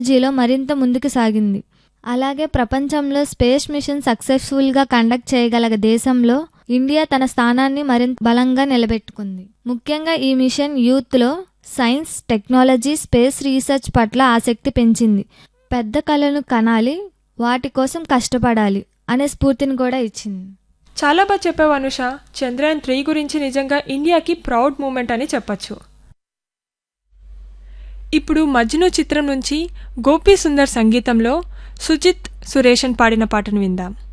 జీలో మరింత ముందుకు సాగింది అలాగే ప్రపంచంలో స్పేస్ మిషన్ సక్సెస్ఫుల్గా కండక్ట్ చేయగల దేశంలో ఇండియా తన స్థానాన్ని మరింత బలంగా నిలబెట్టుకుంది ముఖ్యంగా ఈ మిషన్ యూత్లో సైన్స్ టెక్నాలజీ స్పేస్ రీసెర్చ్ పట్ల ఆసక్తి పెంచింది పెద్ద కళను కనాలి వాటి కోసం కష్టపడాలి అనే స్ఫూర్తిని కూడా ఇచ్చింది చాలా బాగా చెప్పావు అనుష చంద్రయాన్ త్రీ గురించి నిజంగా ఇండియాకి ప్రౌడ్ మూమెంట్ అని చెప్పొచ్చు ఇప్పుడు మజ్ను చిత్రం నుంచి గోపీ సుందర్ సంగీతంలో సుజిత్ సురేషన్ పాడిన పాటను విందాం